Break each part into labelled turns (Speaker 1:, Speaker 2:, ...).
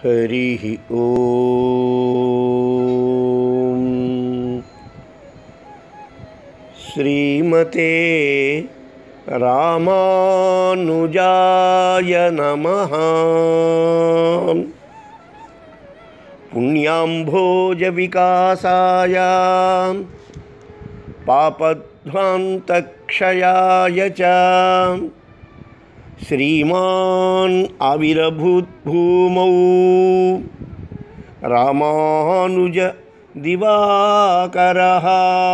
Speaker 1: हरिः ॐ श्रीमते रामानुजाय नमः पुण्याम्भोजविकासाय पापध्वान्तक्षयाय च श्रीमान् आविर्भूद्भूमौ रामानुज దివాకరః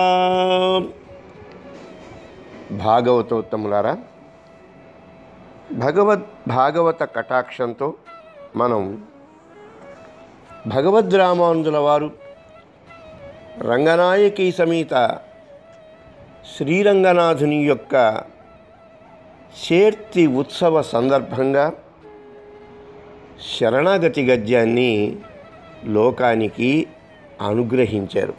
Speaker 1: భాగవతోత్తములారా భగవద్ భాగవత కటాక్షంతో మనం భగవద్ రామానుజుల వారు రంగనాయకి సమేత శ్రీరంగనాథుని యొక్క చేర్తి ఉత్సవ సందర్భంగా శరణాగతి గద్యాన్ని లోకానికి అనుగ్రహించారు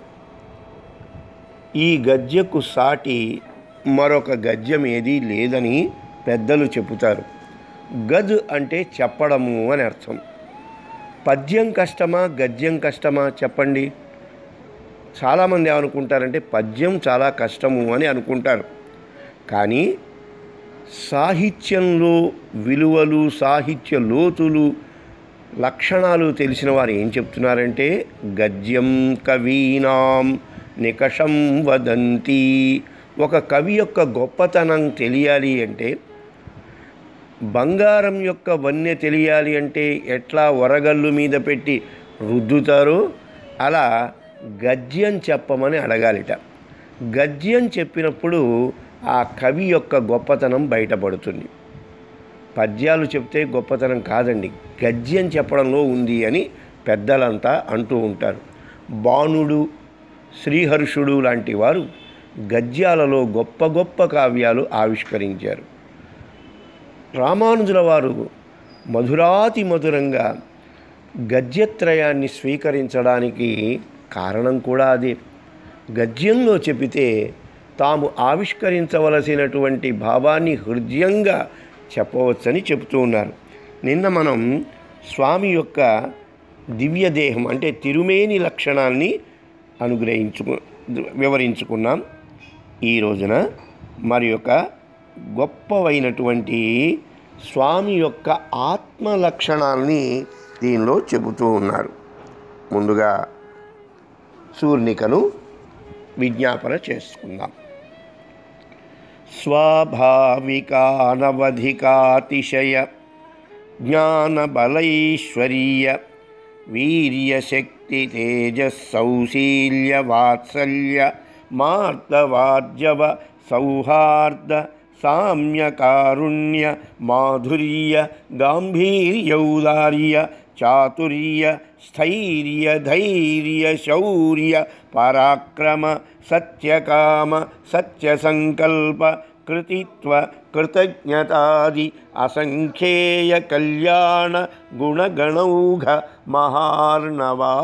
Speaker 1: ఈ గద్యకు సాటి మరొక గద్యం ఏదీ లేదని పెద్దలు చెబుతారు గద్ అంటే చెప్పడము అని అర్థం పద్యం కష్టమా గద్యం కష్టమా చెప్పండి చాలామంది ఏమనుకుంటారంటే పద్యం చాలా కష్టము అని అనుకుంటారు కానీ సాహిత్యంలో విలువలు సాహిత్య లోతులు లక్షణాలు తెలిసిన వారు ఏం చెప్తున్నారంటే గద్యం కవీనాం నికషం వదంతి ఒక కవి యొక్క గొప్పతనం తెలియాలి అంటే బంగారం యొక్క వన్య తెలియాలి అంటే ఎట్లా వరగల్లు మీద పెట్టి రుద్దుతారో అలా గద్యం చెప్పమని అడగాలిట గద్యం చెప్పినప్పుడు ఆ కవి యొక్క గొప్పతనం బయటపడుతుంది పద్యాలు చెప్తే గొప్పతనం కాదండి గద్యం చెప్పడంలో ఉంది అని పెద్దలంతా అంటూ ఉంటారు బాణుడు శ్రీహర్షుడు లాంటి వారు గద్యాలలో గొప్ప గొప్ప కావ్యాలు ఆవిష్కరించారు రామానుజుల వారు మధురాతి మధురంగా గద్యత్రయాన్ని స్వీకరించడానికి కారణం కూడా అదే గద్యంలో చెబితే తాము ఆవిష్కరించవలసినటువంటి భావాన్ని హృదయంగా చెప్పవచ్చని చెబుతూ ఉన్నారు నిన్న మనం స్వామి యొక్క దివ్య దేహం అంటే తిరుమేని లక్షణాన్ని అనుగ్రహించుకు వివరించుకున్నాం ఈ రోజున మరి యొక్క గొప్పవైనటువంటి స్వామి యొక్క ఆత్మ లక్షణాల్ని దీనిలో చెబుతూ ఉన్నారు ముందుగా సూర్ణికను విజ్ఞాపన చేసుకుందాం స్వాభావికానవధికాతిశయ జ్ఞానబలైశ్వర్య వీర్యశక్తి తేజస్సౌశీల్య వాత్సల్య మార్దవార్జవ సౌహార్ద సామ్యకారుణ్య మాధుర్య గాంభీర్యౌదార్య చాతుర్య స్థైర్య ధైర్య శౌర్య పరాక్రమ సత్యకామ సత్యసంకల్ప కృతిత్వ కృతజ్ఞతాది అసంఖ్యేయ కళ్యాణ గుణగణౌఘ మహార్ణవా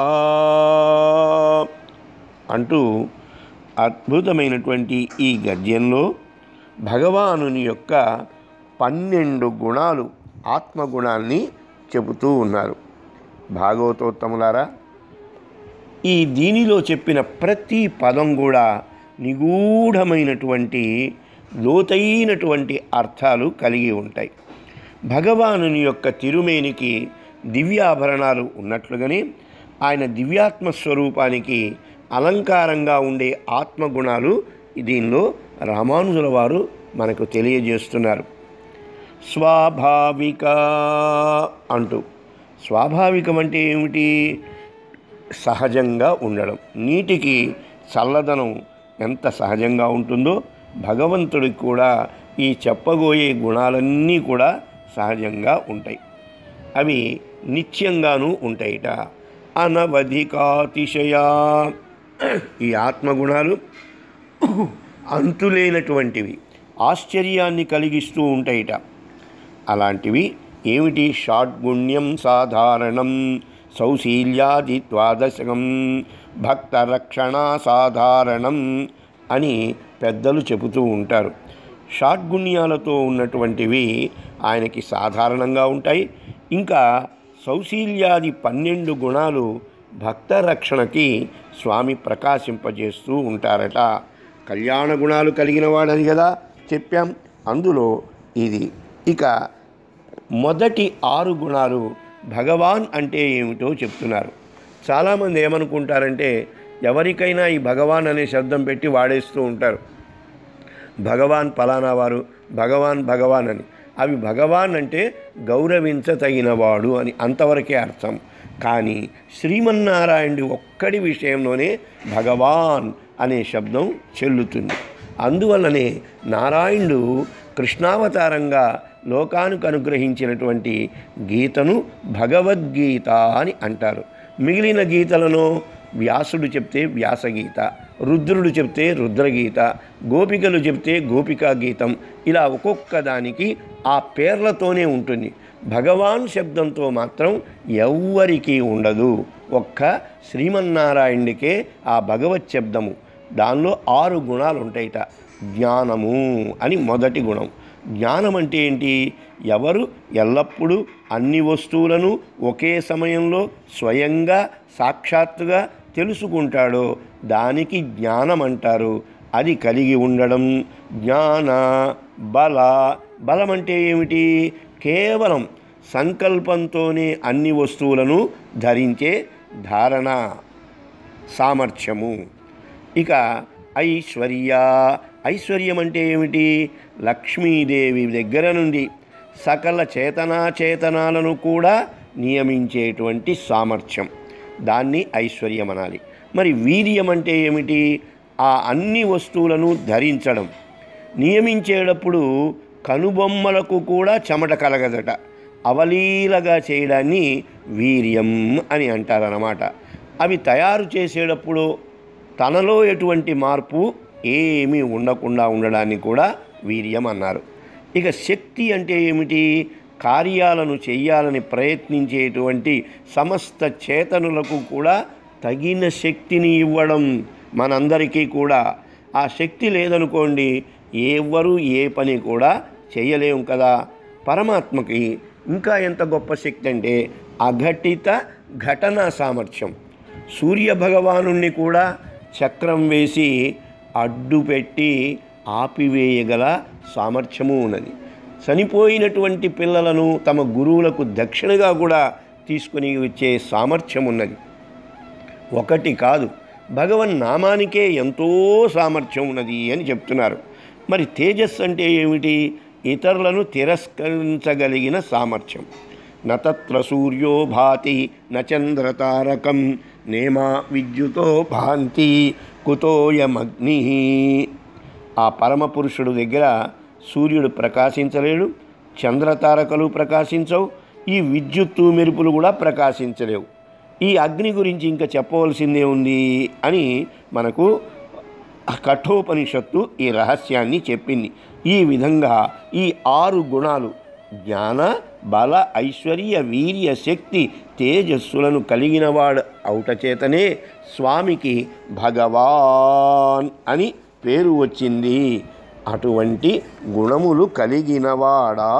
Speaker 1: అంటూ అద్భుతమైనటువంటి ఈ గద్యంలో భగవానుని యొక్క పన్నెండు గుణాలు ఆత్మగుణాల్ని చెబుతూ ఉన్నారు భాగవతోత్తములారా ఈ దీనిలో చెప్పిన ప్రతి పదం కూడా నిగూఢమైనటువంటి లోతైనటువంటి అర్థాలు కలిగి ఉంటాయి భగవానుని యొక్క తిరుమేనికి దివ్యాభరణాలు ఉన్నట్లుగానే ఆయన దివ్యాత్మ స్వరూపానికి అలంకారంగా ఉండే ఆత్మగుణాలు దీనిలో రామానుజుల వారు మనకు తెలియజేస్తున్నారు స్వాభావిక అంటూ స్వాభావికం అంటే ఏమిటి సహజంగా ఉండడం నీటికి చల్లదనం ఎంత సహజంగా ఉంటుందో భగవంతుడికి కూడా ఈ చెప్పబోయే గుణాలన్నీ కూడా సహజంగా ఉంటాయి అవి నిత్యంగానూ ఉంటాయిట అనవధికాతిశయా ఈ ఆత్మగుణాలు అంతులేనటువంటివి ఆశ్చర్యాన్ని కలిగిస్తూ ఉంటాయిట అలాంటివి ఏమిటి షాడ్గుణ్యం సాధారణం సౌశీల్యాది ద్వాదశకం భక్తరక్షణ సాధారణం అని పెద్దలు చెబుతూ ఉంటారు షాడ్గుణ్యాలతో ఉన్నటువంటివి ఆయనకి సాధారణంగా ఉంటాయి ఇంకా సౌశీల్యాది పన్నెండు గుణాలు భక్త రక్షణకి స్వామి ప్రకాశింపజేస్తూ ఉంటారట కళ్యాణ గుణాలు కలిగిన వాడని కదా చెప్పాం అందులో ఇది ఇక మొదటి ఆరు గుణాలు భగవాన్ అంటే ఏమిటో చెప్తున్నారు చాలామంది ఏమనుకుంటారంటే ఎవరికైనా ఈ భగవాన్ అనే శబ్దం పెట్టి వాడేస్తూ ఉంటారు భగవాన్ ఫలానా వారు భగవాన్ భగవాన్ అని అవి భగవాన్ అంటే గౌరవించతగినవాడు అని అంతవరకే అర్థం కానీ శ్రీమన్నారాయణుడి ఒక్కడి విషయంలోనే భగవాన్ అనే శబ్దం చెల్లుతుంది అందువల్లనే నారాయణుడు కృష్ణావతారంగా లోకానికి అనుగ్రహించినటువంటి గీతను భగవద్గీత అని అంటారు మిగిలిన గీతలను వ్యాసుడు చెప్తే వ్యాసగీత రుద్రుడు చెప్తే రుద్రగీత గోపికలు చెప్తే గోపికా గీతం ఇలా ఒక్కొక్క దానికి ఆ పేర్లతోనే ఉంటుంది భగవాన్ శబ్దంతో మాత్రం ఎవ్వరికీ ఉండదు ఒక్క శ్రీమన్నారాయణుడికే ఆ భగవత్ శబ్దము దానిలో ఆరు గుణాలు ఉంటాయిట జ్ఞానము అని మొదటి గుణం జ్ఞానం అంటే ఏంటి ఎవరు ఎల్లప్పుడూ అన్ని వస్తువులను ఒకే సమయంలో స్వయంగా సాక్షాత్తుగా తెలుసుకుంటాడో దానికి జ్ఞానం అంటారు అది కలిగి ఉండడం జ్ఞాన బల బలం అంటే ఏమిటి కేవలం సంకల్పంతోనే అన్ని వస్తువులను ధరించే ధారణ సామర్థ్యము ఇక ఐశ్వర్య ఐశ్వర్యం అంటే ఏమిటి లక్ష్మీదేవి దగ్గర నుండి సకల చేతనాచేతనాలను కూడా నియమించేటువంటి సామర్థ్యం దాన్ని ఐశ్వర్యం అనాలి మరి వీర్యం అంటే ఏమిటి ఆ అన్ని వస్తువులను ధరించడం నియమించేటప్పుడు కనుబొమ్మలకు కూడా చెమట కలగదట అవలీలగా చేయడాన్ని వీర్యం అని అంటారన్నమాట అవి తయారు చేసేటప్పుడు తనలో ఎటువంటి మార్పు ఏమీ ఉండకుండా ఉండడాన్ని కూడా వీర్యం అన్నారు ఇక శక్తి అంటే ఏమిటి కార్యాలను చెయ్యాలని ప్రయత్నించేటువంటి సమస్త చేతనులకు కూడా తగిన శక్తిని ఇవ్వడం మనందరికీ కూడా ఆ శక్తి లేదనుకోండి ఎవరు ఏ పని కూడా చేయలేము కదా పరమాత్మకి ఇంకా ఎంత గొప్ప శక్తి అంటే అఘటిత ఘటనా సామర్థ్యం సూర్య భగవాను కూడా చక్రం వేసి అడ్డుపెట్టి ఆపివేయగల సామర్థ్యము ఉన్నది చనిపోయినటువంటి పిల్లలను తమ గురువులకు దక్షిణగా కూడా తీసుకుని వచ్చే సామర్థ్యం ఉన్నది ఒకటి కాదు భగవన్ నామానికే ఎంతో సామర్థ్యం ఉన్నది అని చెప్తున్నారు మరి తేజస్సు అంటే ఏమిటి ఇతరులను తిరస్కరించగలిగిన సామర్థ్యం నతత్ర సూర్యో భాతి నచంద్రతారకం నేమా విద్యుతో భాంతి కుతోయమగ్ని ఆ పరమపురుషుడు దగ్గర సూర్యుడు ప్రకాశించలేడు చంద్రతారకలు ప్రకాశించవు ఈ విద్యుత్తు మెరుపులు కూడా ప్రకాశించలేవు ఈ అగ్ని గురించి ఇంకా చెప్పవలసిందే ఉంది అని మనకు ఆ కఠోపనిషత్తు ఈ రహస్యాన్ని చెప్పింది ఈ విధంగా ఈ ఆరు గుణాలు జ్ఞాన బల ఐశ్వర్య వీర్య శక్తి తేజస్సులను కలిగినవాడు అవుట చేతనే స్వామికి భగవాన్ అని పేరు వచ్చింది అటువంటి గుణములు కలిగినవాడా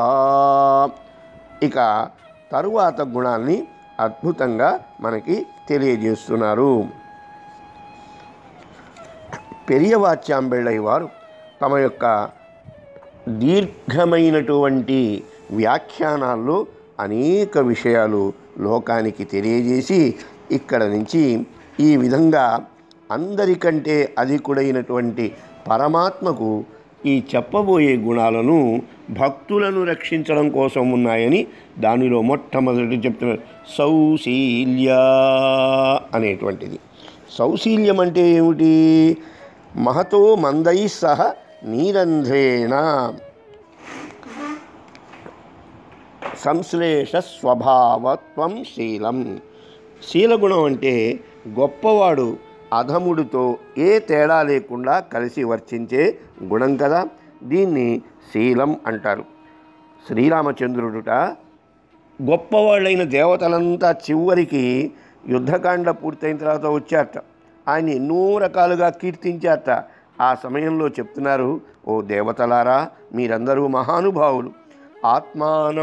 Speaker 1: ఇక తరువాత గుణాన్ని అద్భుతంగా మనకి తెలియజేస్తున్నారు పెరియవాచ్యాంబెళ్ళయ్య వారు తమ యొక్క దీర్ఘమైనటువంటి వ్యాఖ్యానాల్లో అనేక విషయాలు లోకానికి తెలియజేసి ఇక్కడ నుంచి ఈ విధంగా అందరికంటే అధికుడైనటువంటి పరమాత్మకు ఈ చెప్పబోయే గుణాలను భక్తులను రక్షించడం కోసం ఉన్నాయని దానిలో మొట్టమొదటి చెప్తున్నారు సౌశీల్య అనేటువంటిది సౌశీల్యం అంటే ఏమిటి మహతో మందై సహ నీరంధ్రేణ సంశ్లేష స్వభావత్వం శీలం శీలగుణం అంటే గొప్పవాడు అధముడితో ఏ తేడా లేకుండా కలిసి వర్తించే గుణం కదా దీన్ని శీలం అంటారు శ్రీరామచంద్రుడుట గొప్పవాళ్ళైన దేవతలంతా చివరికి యుద్ధకాండ పూర్తయిన తర్వాత వచ్చారట ఆయన ఎన్నో రకాలుగా కీర్తించారట ఆ సమయంలో చెప్తున్నారు ఓ దేవతలారా మీరందరూ మహానుభావులు ఆత్మానం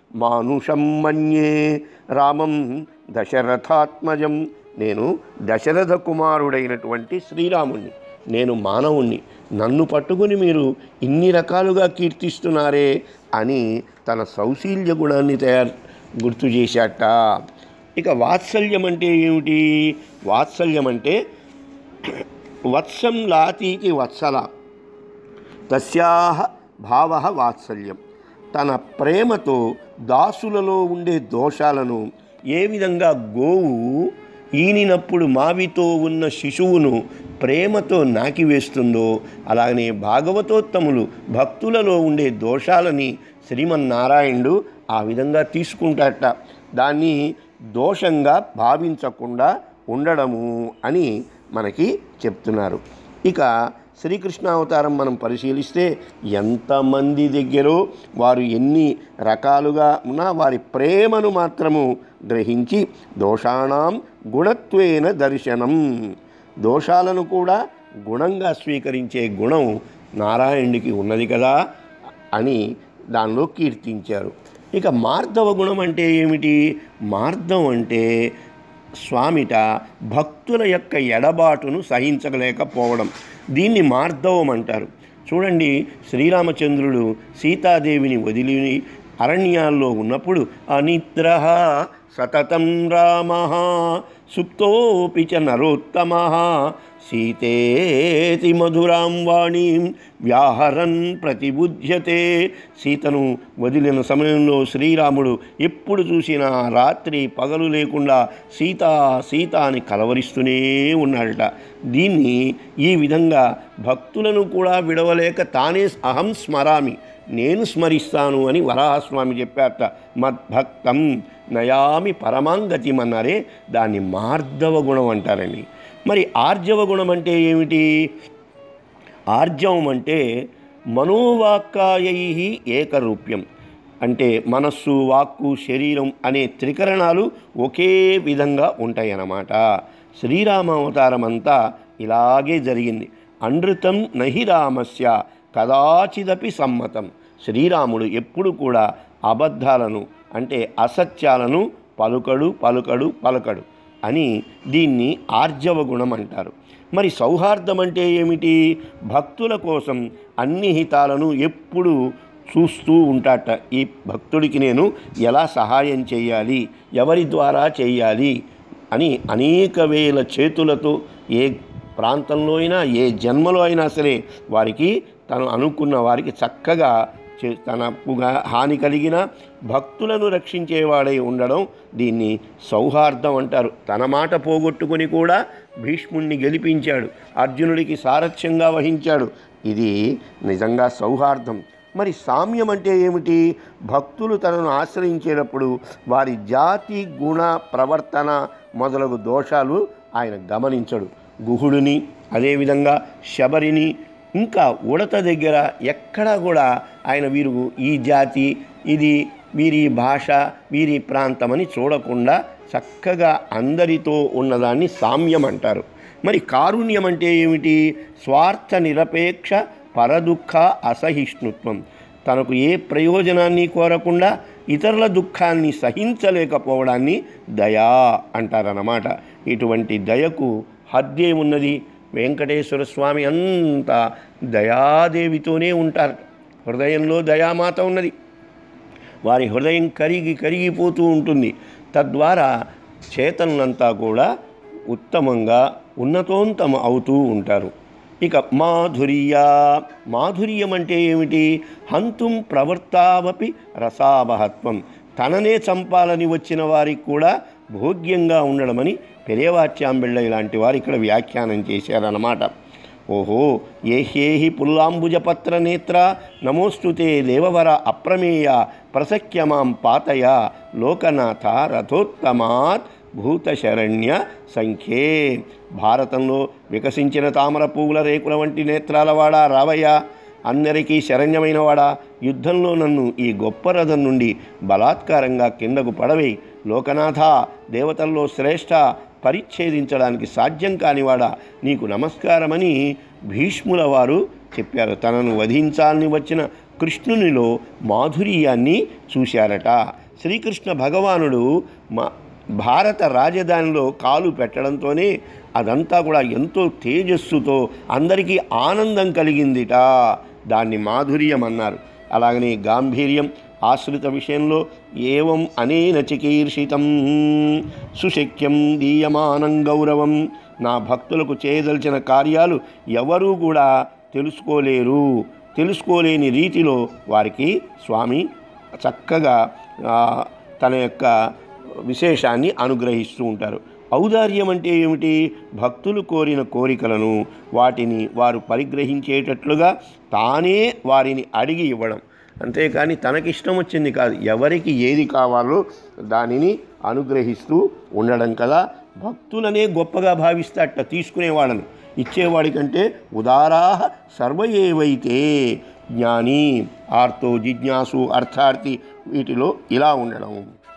Speaker 1: మానుషం మన్యే రామం దశరథాత్మజం నేను దశరథ కుమారుడైనటువంటి శ్రీరాముణ్ణి నేను మానవుణ్ణి నన్ను పట్టుకుని మీరు ఇన్ని రకాలుగా కీర్తిస్తున్నారే అని తన సౌశీల్య గుణాన్ని తయారు గుర్తు చేశాట ఇక వాత్సల్యం అంటే ఏమిటి వాత్సల్యం అంటే వత్సం లాతీతి వత్సల తస్యాహ భావ వాత్సల్యం తన ప్రేమతో దాసులలో ఉండే దోషాలను ఏ విధంగా గోవు ఈనినప్పుడు మావితో ఉన్న శిశువును ప్రేమతో నాకివేస్తుందో అలాగనే భాగవతోత్తములు భక్తులలో ఉండే దోషాలని శ్రీమన్నారాయణుడు ఆ విధంగా తీసుకుంటాట దాన్ని దోషంగా భావించకుండా ఉండడము అని మనకి చెప్తున్నారు ఇక శ్రీకృష్ణావతారం మనం పరిశీలిస్తే ఎంతమంది దగ్గరో వారు ఎన్ని రకాలుగా ఉన్నా వారి ప్రేమను మాత్రము గ్రహించి దోషాణం గుణత్వేన దర్శనం దోషాలను కూడా గుణంగా స్వీకరించే గుణం నారాయణుడికి ఉన్నది కదా అని దానిలో కీర్తించారు ఇక మార్ధవ గుణం అంటే ఏమిటి మార్ధం అంటే స్వామిట భక్తుల యొక్క ఎడబాటును సహించలేకపోవడం దీన్ని మార్ధవం అంటారు చూడండి శ్రీరామచంద్రుడు సీతాదేవిని వదిలి అరణ్యాల్లో ఉన్నప్పుడు అనిద్ర సతతం రామ సుప్తోపి చ నరోత్తమ సీతేతి మధురాం వాణీం వ్యాహరన్ ప్రతిబుధ్యతే సీతను వదిలిన సమయంలో శ్రీరాముడు ఎప్పుడు చూసినా రాత్రి పగలు లేకుండా సీత సీత అని కలవరిస్తూనే ఉన్నాడట దీన్ని ఈ విధంగా భక్తులను కూడా విడవలేక తానే అహం స్మరామి నేను స్మరిస్తాను అని వరాహస్వామి చెప్పారట మద్భక్తం నయామి పరమాంగతిమన్నారే దాన్ని మార్ధవ గుణం అంటారండి మరి ఆర్జవ గుణం అంటే ఏమిటి ఆర్జవం అంటే మనోవాక్కాయై ఏకరూప్యం అంటే మనస్సు వాక్కు శరీరం అనే త్రికరణాలు ఒకే విధంగా ఉంటాయన్నమాట శ్రీరామావతారం అంతా ఇలాగే జరిగింది అనృతం నహి రామస్య కదాచిదపి సమ్మతం శ్రీరాముడు ఎప్పుడు కూడా అబద్ధాలను అంటే అసత్యాలను పలుకడు పలుకడు పలకడు అని దీన్ని ఆర్జవ గుణం అంటారు మరి సౌహార్దం అంటే ఏమిటి భక్తుల కోసం అన్ని హితాలను ఎప్పుడు చూస్తూ ఉంటాట ఈ భక్తుడికి నేను ఎలా సహాయం చేయాలి ఎవరి ద్వారా చేయాలి అని అనేక వేల చేతులతో ఏ ప్రాంతంలో అయినా ఏ జన్మలో అయినా సరే వారికి తను అనుకున్న వారికి చక్కగా చే తనకు హాని కలిగిన భక్తులను రక్షించేవాడై ఉండడం దీన్ని సౌహార్దం అంటారు తన మాట పోగొట్టుకొని కూడా భీష్ముణ్ణి గెలిపించాడు అర్జునుడికి సారథ్యంగా వహించాడు ఇది నిజంగా సౌహార్దం మరి సామ్యం అంటే ఏమిటి భక్తులు తనను ఆశ్రయించేటప్పుడు వారి జాతి గుణ ప్రవర్తన మొదలగు దోషాలు ఆయన గమనించడు గుహుడిని అదేవిధంగా శబరిని ఇంకా ఉడత దగ్గర ఎక్కడా కూడా ఆయన వీరు ఈ జాతి ఇది వీరి భాష వీరి ప్రాంతం అని చూడకుండా చక్కగా అందరితో ఉన్నదాన్ని సామ్యం అంటారు మరి కారుణ్యం అంటే ఏమిటి స్వార్థ నిరపేక్ష పరదుఃఖ అసహిష్ణుత్వం తనకు ఏ ప్రయోజనాన్ని కోరకుండా ఇతరుల దుఃఖాన్ని సహించలేకపోవడాన్ని దయా అంటారన్నమాట ఇటువంటి దయకు హద్దే ఉన్నది వెంకటేశ్వర స్వామి అంతా దయాదేవితోనే ఉంటారు హృదయంలో దయామాత ఉన్నది వారి హృదయం కరిగి కరిగిపోతూ ఉంటుంది తద్వారా చేతనంతా కూడా ఉత్తమంగా ఉన్నతోత్తమ అవుతూ ఉంటారు ఇక మాధుర్య మాధుర్యం అంటే ఏమిటి హంతుం ప్రవర్తావపి రసావహత్వం తననే చంపాలని వచ్చిన వారికి కూడా భోగ్యంగా ఉండడమని పెరేవాచ్యాంబిళ్ళ ఇలాంటి వారు ఇక్కడ వ్యాఖ్యానం చేశారన్నమాట ఓహో ఏహేహి పుల్లాంబుజపత్ర నేత్ర నమోస్తుతే దేవవర అప్రమేయ ప్రసఖ్యమాం పాతయ లోకనాథ రథోత్తమాత్ భూతశరణ్య సంఖ్యే భారతంలో వికసించిన తామర పువ్వుల రేకుల వంటి నేత్రాలవాడా రావయ్యా అందరికీ శరణ్యమైనవాడా యుద్ధంలో నన్ను ఈ గొప్ప రథం నుండి బలాత్కారంగా కిందకు పడవేయి లోకనాథ దేవతల్లో శ్రేష్ఠ పరిచ్ఛేదించడానికి సాధ్యం కానివాడా నీకు నమస్కారమని భీష్ముల వారు చెప్పారు తనను వధించాలని వచ్చిన కృష్ణునిలో మాధుర్యాన్ని చూశారట శ్రీకృష్ణ భగవానుడు మా భారత రాజధానిలో కాలు పెట్టడంతోనే అదంతా కూడా ఎంతో తేజస్సుతో అందరికీ ఆనందం కలిగిందిట దాన్ని మాధుర్యం అన్నారు అలాగనే గాంభీర్యం ఆశ్రిత విషయంలో ఏవం అనేన చికీర్షితం సుశక్యం దీయమానం గౌరవం నా భక్తులకు చేయదలిచిన కార్యాలు ఎవరూ కూడా తెలుసుకోలేరు తెలుసుకోలేని రీతిలో వారికి స్వామి చక్కగా ఆ, తన యొక్క విశేషాన్ని అనుగ్రహిస్తూ ఉంటారు ఔదార్యం అంటే ఏమిటి భక్తులు కోరిన కోరికలను వాటిని వారు పరిగ్రహించేటట్లుగా తానే వారిని అడిగి ఇవ్వడం అంతేకాని తనకిష్టం వచ్చింది కాదు ఎవరికి ఏది కావాలో దానిని అనుగ్రహిస్తూ ఉండడం కదా భక్తులనే గొప్పగా భావిస్తాట తీసుకునేవాళ్ళను ఇచ్చేవాడి కంటే ఉదారా సర్వ ఏవైతే జ్ఞాని ఆర్తో జిజ్ఞాసు అర్థార్థి వీటిలో ఇలా ఉండడం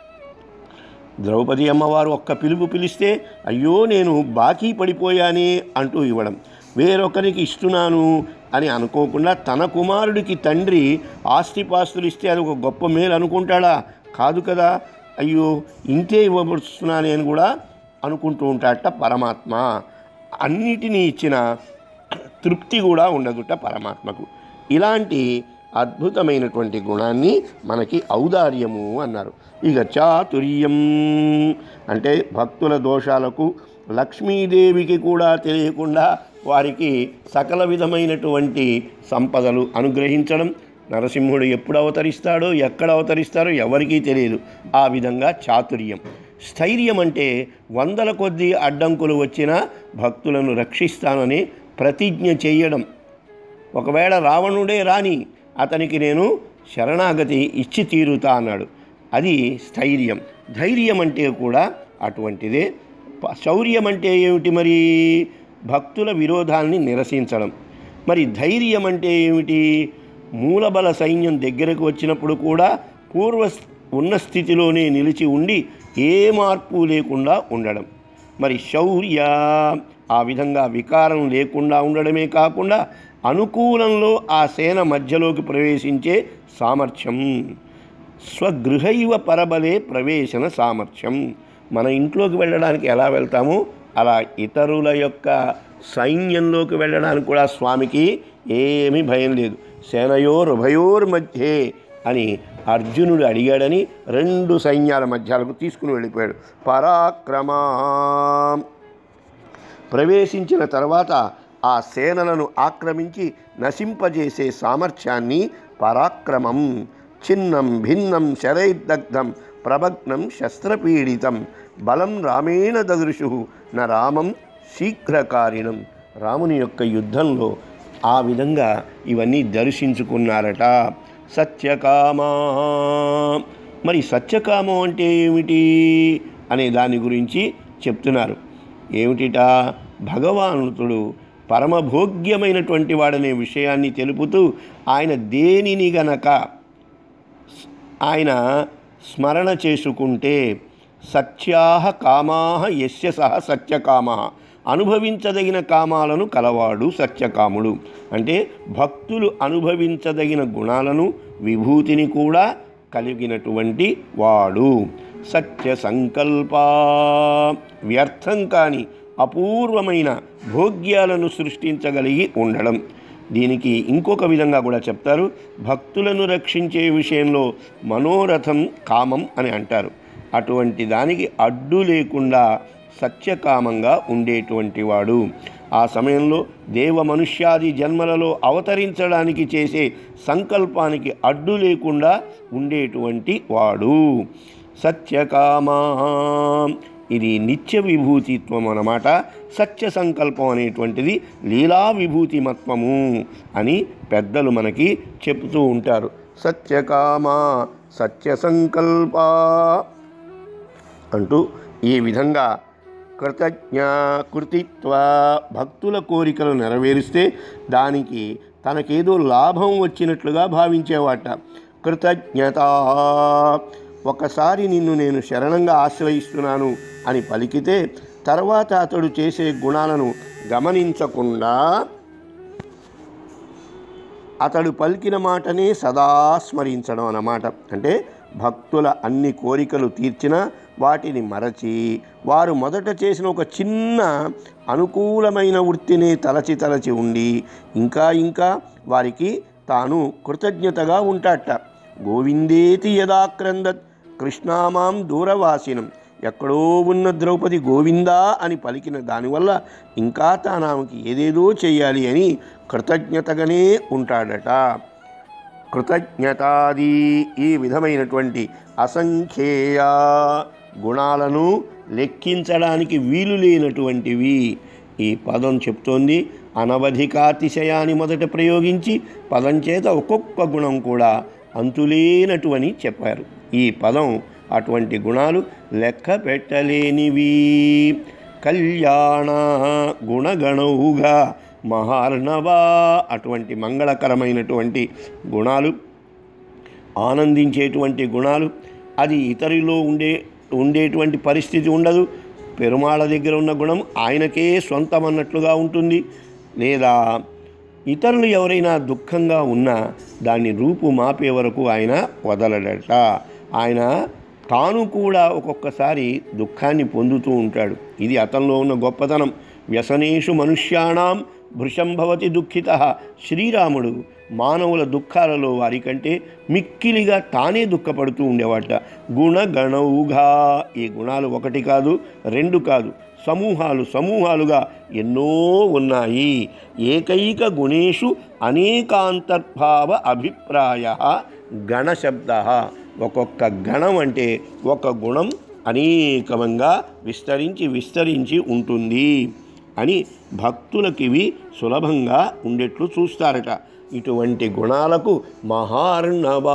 Speaker 1: ద్రౌపది అమ్మవారు ఒక్క పిలుపు పిలిస్తే అయ్యో నేను బాకీ పడిపోయానే అంటూ ఇవ్వడం వేరొకరికి ఇస్తున్నాను అని అనుకోకుండా తన కుమారుడికి తండ్రి ఆస్తిపాస్తులు ఇస్తే అది ఒక గొప్ప మేలు అనుకుంటాడా కాదు కదా అయ్యో ఇంతే ఇవ్వబడుతున్నానే అని కూడా అనుకుంటూ ఉంటాడట పరమాత్మ అన్నిటినీ ఇచ్చిన తృప్తి కూడా ఉండదుట పరమాత్మకు ఇలాంటి అద్భుతమైనటువంటి గుణాన్ని మనకి ఔదార్యము అన్నారు ఇక చాతుర్యం అంటే భక్తుల దోషాలకు లక్ష్మీదేవికి కూడా తెలియకుండా వారికి సకల విధమైనటువంటి సంపదలు అనుగ్రహించడం నరసింహుడు ఎప్పుడు అవతరిస్తాడో ఎక్కడ అవతరిస్తాడో ఎవరికీ తెలియదు ఆ విధంగా చాతుర్యం స్థైర్యం అంటే వందల కొద్దీ అడ్డంకులు వచ్చినా భక్తులను రక్షిస్తానని ప్రతిజ్ఞ చేయడం ఒకవేళ రావణుడే రాని అతనికి నేను శరణాగతి ఇచ్చి తీరుతా అన్నాడు అది స్థైర్యం ధైర్యం అంటే కూడా అటువంటిదే ప- శౌర్యం అంటే ఏమిటి మరి భక్తుల విరోధాల్ని నిరసించడం మరి ధైర్యం అంటే ఏమిటి మూలబల సైన్యం దగ్గరకు వచ్చినప్పుడు కూడా పూర్వ స్- ఉన్న స్థితిలోనే నిలిచి ఉండి ఏ మార్పు లేకుండా ఉండడం మరి శౌర్య ఆ విధంగా వికారం లేకుండా ఉండడమే కాకుండా అనుకూలంలో ఆ సేన మధ్యలోకి ప్రవేశించే సామర్థ్యం స్వగృహైవ పరబలే ప్రవేశన సామర్థ్యం మన ఇంట్లోకి వెళ్ళడానికి ఎలా వెళ్తామో అలా ఇతరుల యొక్క సైన్యంలోకి వెళ్ళడానికి కూడా స్వామికి ఏమీ భయం లేదు సేనయోర్ ఉభయోర్ మధ్యే అని అర్జునుడు అడిగాడని రెండు సైన్యాల మధ్యాలకు తీసుకుని వెళ్ళిపోయాడు పరాక్రమా ప్రవేశించిన తర్వాత ఆ సేనలను ఆక్రమించి నశింపజేసే సామర్థ్యాన్ని పరాక్రమం చిన్నం భిన్నం శరైర్దగ్ధం ప్రభగ్నం శస్త్రపీడితం బలం రామేణ దదృశు న రామం శీఘ్రకారిణం రాముని యొక్క యుద్ధంలో ఆ విధంగా ఇవన్నీ దర్శించుకున్నారట సత్యకామా మరి సత్యకామం అంటే ఏమిటి అనే దాని గురించి చెప్తున్నారు ఏమిటిట భగవానుతుడు పరమభోగ్యమైనటువంటి వాడనే విషయాన్ని తెలుపుతూ ఆయన దేనిని గనక ఆయన స్మరణ చేసుకుంటే సత్యాహ కామాహ యస్య సహ సత్యకామ అనుభవించదగిన కామాలను కలవాడు సత్యకాముడు అంటే భక్తులు అనుభవించదగిన గుణాలను విభూతిని కూడా కలిగినటువంటి వాడు సత్య సంకల్ప వ్యర్థం కాని అపూర్వమైన భోగ్యాలను సృష్టించగలిగి ఉండడం దీనికి ఇంకొక విధంగా కూడా చెప్తారు భక్తులను రక్షించే విషయంలో మనోరథం కామం అని అంటారు అటువంటి దానికి అడ్డు లేకుండా సత్యకామంగా ఉండేటువంటి వాడు ఆ సమయంలో దేవ మనుష్యాది జన్మలలో అవతరించడానికి చేసే సంకల్పానికి అడ్డు లేకుండా ఉండేటువంటి వాడు సత్యకామా ఇది నిత్య విభూతిత్వం అన్నమాట సత్య సంకల్పం అనేటువంటిది లీలా విభూతిమత్వము అని పెద్దలు మనకి చెప్తూ ఉంటారు సత్యకామా సత్య సంకల్ప అంటూ ఈ విధంగా కృతజ్ఞ కృతిత్వ భక్తుల కోరికలు నెరవేరిస్తే దానికి తనకేదో లాభం వచ్చినట్లుగా భావించేవాట కృతజ్ఞత ఒకసారి నిన్ను నేను శరణంగా ఆశ్రయిస్తున్నాను అని పలికితే తర్వాత అతడు చేసే గుణాలను గమనించకుండా అతడు పలికిన మాటనే సదా స్మరించడం అన్నమాట అంటే భక్తుల అన్ని కోరికలు తీర్చిన వాటిని మరచి వారు మొదట చేసిన ఒక చిన్న అనుకూలమైన వృత్తిని తలచి తలచి ఉండి ఇంకా ఇంకా వారికి తాను కృతజ్ఞతగా ఉంటాట గోవిందేతి యదాక్రందత్ కృష్ణామాం దూరవాసినం ఎక్కడో ఉన్న ద్రౌపది గోవిందా అని పలికిన దానివల్ల ఇంకా తానామెకి ఏదేదో చేయాలి అని కృతజ్ఞతగానే ఉంటాడట కృతజ్ఞతాది ఈ విధమైనటువంటి అసంఖ్యేయ గుణాలను లెక్కించడానికి వీలు లేనటువంటివి ఈ పదం చెప్తోంది అనవధికాతిశయాన్ని మొదట ప్రయోగించి పదం చేత ఒక్కొక్క గుణం కూడా అంతులేనటువని చెప్పారు ఈ పదం అటువంటి గుణాలు లెక్క పెట్టలేనివి కళ్యాణ గుణగణవుగా మహార్ణవా అటువంటి మంగళకరమైనటువంటి గుణాలు ఆనందించేటువంటి గుణాలు అది ఇతరులో ఉండే ఉండేటువంటి పరిస్థితి ఉండదు పెరుమాళ దగ్గర ఉన్న గుణం ఆయనకే సొంతం అన్నట్లుగా ఉంటుంది లేదా ఇతరులు ఎవరైనా దుఃఖంగా ఉన్నా దాన్ని రూపు మాపే వరకు ఆయన వదలడట ఆయన తాను కూడా ఒక్కొక్కసారి దుఃఖాన్ని పొందుతూ ఉంటాడు ఇది అతనిలో ఉన్న గొప్పతనం వ్యసనేషు మనుష్యాణం భృశం భవతి దుఃఖిత శ్రీరాముడు మానవుల దుఃఖాలలో వారికంటే మిక్కిలిగా తానే దుఃఖపడుతూ ఉండేవాట గుణగణవుగా ఈ గుణాలు ఒకటి కాదు రెండు కాదు సమూహాలు సమూహాలుగా ఎన్నో ఉన్నాయి ఏకైక గుణేషు అనేకాంతర్భావ అభిప్రాయ గణశబ్ద ఒక్కొక్క గణం అంటే ఒక గుణం అనేకమంగా విస్తరించి విస్తరించి ఉంటుంది అని భక్తులకి ఇవి సులభంగా ఉండేట్లు చూస్తారట ఇటువంటి గుణాలకు మహార్ణవా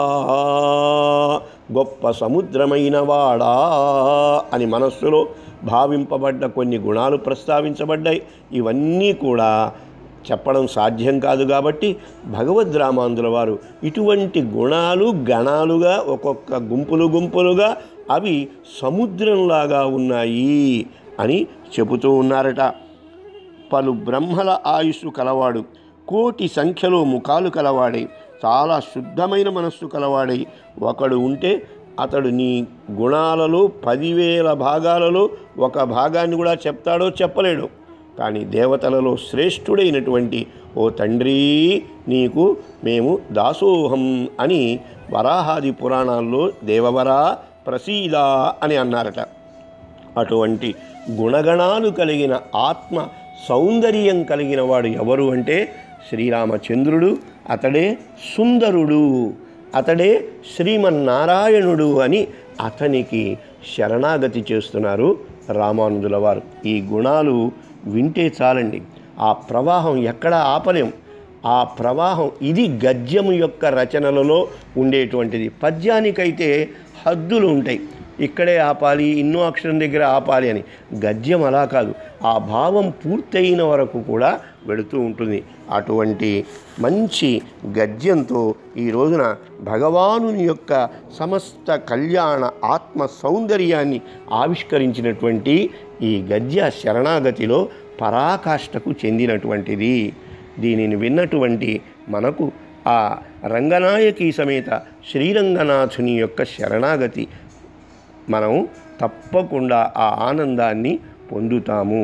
Speaker 1: గొప్ప సముద్రమైన వాడా అని మనస్సులో భావింపబడ్డ కొన్ని గుణాలు ప్రస్తావించబడ్డాయి ఇవన్నీ కూడా చెప్పడం సాధ్యం కాదు కాబట్టి భగవద్ రామాంధ్రుల వారు ఇటువంటి గుణాలు గణాలుగా ఒక్కొక్క గుంపులు గుంపులుగా అవి సముద్రంలాగా ఉన్నాయి అని చెబుతూ ఉన్నారట పలు బ్రహ్మల ఆయుస్సు కలవాడు కోటి సంఖ్యలో ముఖాలు కలవాడై చాలా శుద్ధమైన మనస్సు కలవాడై ఒకడు ఉంటే అతడు నీ గుణాలలో పదివేల భాగాలలో ఒక భాగాన్ని కూడా చెప్తాడో చెప్పలేడు కానీ దేవతలలో శ్రేష్ఠుడైనటువంటి ఓ తండ్రి నీకు మేము దాసోహం అని వరాహాది పురాణాల్లో దేవవరా ప్రసీదా అని అన్నారట అటువంటి గుణగణాలు కలిగిన ఆత్మ సౌందర్యం కలిగిన వాడు ఎవరు అంటే శ్రీరామచంద్రుడు అతడే సుందరుడు అతడే శ్రీమన్నారాయణుడు అని అతనికి శరణాగతి చేస్తున్నారు రామానుజుల వారు ఈ గుణాలు వింటే చాలండి ఆ ప్రవాహం ఎక్కడ ఆపలేం ఆ ప్రవాహం ఇది గద్యము యొక్క రచనలలో ఉండేటువంటిది పద్యానికైతే హద్దులు ఉంటాయి ఇక్కడే ఆపాలి ఇన్నో అక్షరం దగ్గర ఆపాలి అని గద్యం అలా కాదు ఆ భావం పూర్తయిన వరకు కూడా వెళుతూ ఉంటుంది అటువంటి మంచి గద్యంతో ఈ రోజున భగవానుని యొక్క సమస్త కళ్యాణ ఆత్మ సౌందర్యాన్ని ఆవిష్కరించినటువంటి ఈ గద్య శరణాగతిలో పరాకాష్ఠకు చెందినటువంటిది దీనిని విన్నటువంటి మనకు ఆ రంగనాయకి సమేత శ్రీరంగనాథుని యొక్క శరణాగతి మనం తప్పకుండా ఆ ఆనందాన్ని పొందుతాము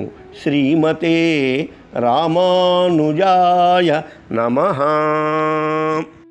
Speaker 1: శ్రీమతే రామానుజాయ నమ